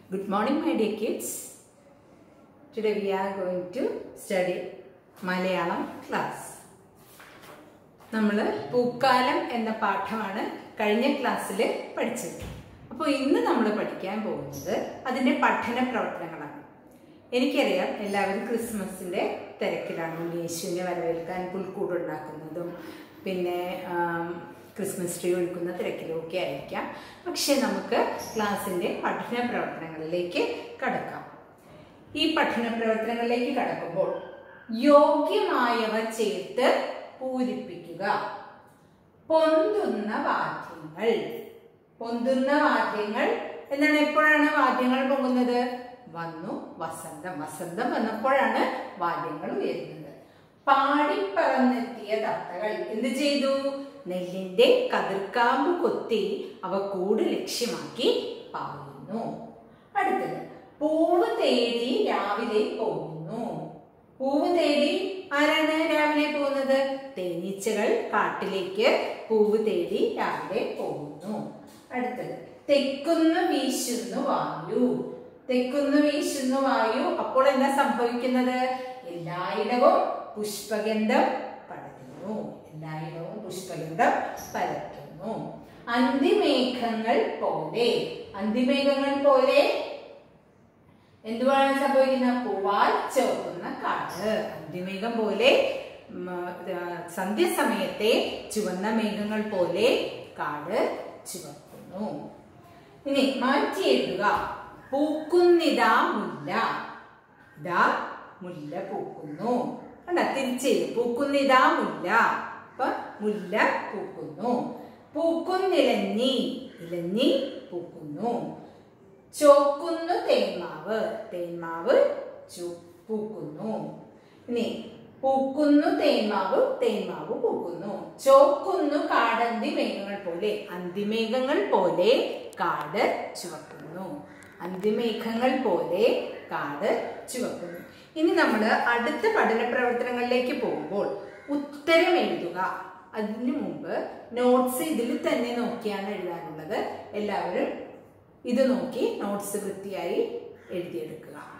Good morning, my dear kids. Today we are going to study Malayalam class നമ്മൾ പൂക്കാലം എന്ന പാഠമാണ് കഴിഞ്ഞ ക്ലാസ്സിൽ പഠിച്ചത് അപ്പോൾ ഇന്ന് നമ്മൾ പഠിക്കാൻ പോകുന്നത് അതിൻ്റെ പഠന പ്രവർത്തനങ്ങളാണ് എനിക്കറിയാം എല്ലാവരും ക്രിസ്മസിൻ്റെ തിരക്കിലാണ് ഉണ്ണി യേശുവിനെ വരവേൽക്കാൻ പുൽക്കൂട് ഉണ്ടാക്കുന്നതും പിന്നെ ആം, ക്രിസ്മസ് ട്രീ ഒഴുക്കുന്ന തിരക്കിലും ഒക്കെ ആയിരിക്കാം പക്ഷേ നമുക്ക് ക്ലാസ്സിൻ്റെ പഠന പ്രവർത്തനങ്ങളിലേക്ക് കടക്കാം ഈ പഠന പ്രവർത്തനങ്ങളിലേക്ക് കടക്കുമ്പോൾ യോഗ്യമായവ ചേർത്ത് പൂരിപ്പിക്കുക പൊന്തുന്ന വാദ്യങ്ങൾ പൊന്തുന്ന വാദ്യങ്ങൾ എന്താണ് എപ്പോഴാണ് വാദ്യങ്ങൾ പൊങ്ങുന്നത് വന്നു വസന്തം വസന്തം വന്നപ്പോഴാണ് വാദ്യങ്ങൾ ഉയരുന്നത് പാടിപ്പറന്നെത്തിയ തത്തകൾ എന്ത് ചെയ്തു നെല്ലിന്റെ കതിർക്കാമ്പ് കൊത്തി അവ കൂട് ലക്ഷ്യമാക്കി പായുന്നു അടുത്തത് പൂവ് തേടി രാവിലെ പോകുന്നു പൂവ് തേടി ആരാണ് രാവിലെ പോകുന്നത് തേനീച്ചകൾ കാട്ടിലേക്ക് പൂവ് തേടി രാവിലെ പോകുന്നു അടുത്തത് തെക്കുന്നു വീശുന്നു വായു തെക്കുന്നു വീശുന്നു വായു അപ്പോൾ എന്താ സംഭവിക്കുന്നത് എല്ലായിടവും പുഷ്പഗന്ധം പടരുന്നു എല്ലായിടവും പുഷ്പഗന്ധം പരത്തുന്നു അന്തിമേഘങ്ങൾ പോലെ അന്തിമേഘങ്ങൾ പോലെ എന്തുവാണ് സംഭവിക്കുന്നത് പൂവാൽ ചോക്കുന്ന കാട് അന്തിമേഘം പോലെ ഉം, ആ, സന്ധ്യസമയത്തെ ചുവന്ന മേഘങ്ങൾ പോലെ കാട് ചുവക്കുന്നു ഇനി മാറ്റി എഴുതുക പൂക്കുന്നിതാ മുല്ല ഇതാ മുല്ല പൂക്കുന്നു കണ്ട തിരിച്ചെഴുതും പൂക്കുന്നിതാ മുല്ല അപ്പൊ മുല്ല പൂക്കുന്നു പൂക്കുന്നിലഞ്ഞി ഇലഞ്ഞി പൂക്കുന്നു ചോക്കുന്നു തേന്മാവ് തേന്മാവ് ചു- പൂക്കുന്നു ഇനി പൂക്കുന്നു തേന്മാവ് തേന്മാവ് പൂക്കുന്നു ചോക്കുന്നു കാടന്തി മേഘങ്ങൾ പോലെ അന്തിമേഘങ്ങൾ പോലെ കാട് ചുവക്കുന്നു അന്തിമേഘങ്ങൾ പോലെ കാട് ചുവക്കുന്നു ഇനി നമ്മൾ അടുത്ത പഠന പ്രവർത്തനങ്ങളിലേക്ക് പോകുമ്പോൾ ഉത്തരം എഴുതുക അതിനു മുമ്പ് നോട്ട്സ് ഇതിൽ തന്നെ നോക്കിയാണ് എഴുതാനുള്ളത് എല്ലാവരും ഇത് നോക്കി നോട്ട്സ് വൃത്തിയായി എഴുതിയെടുക്കുക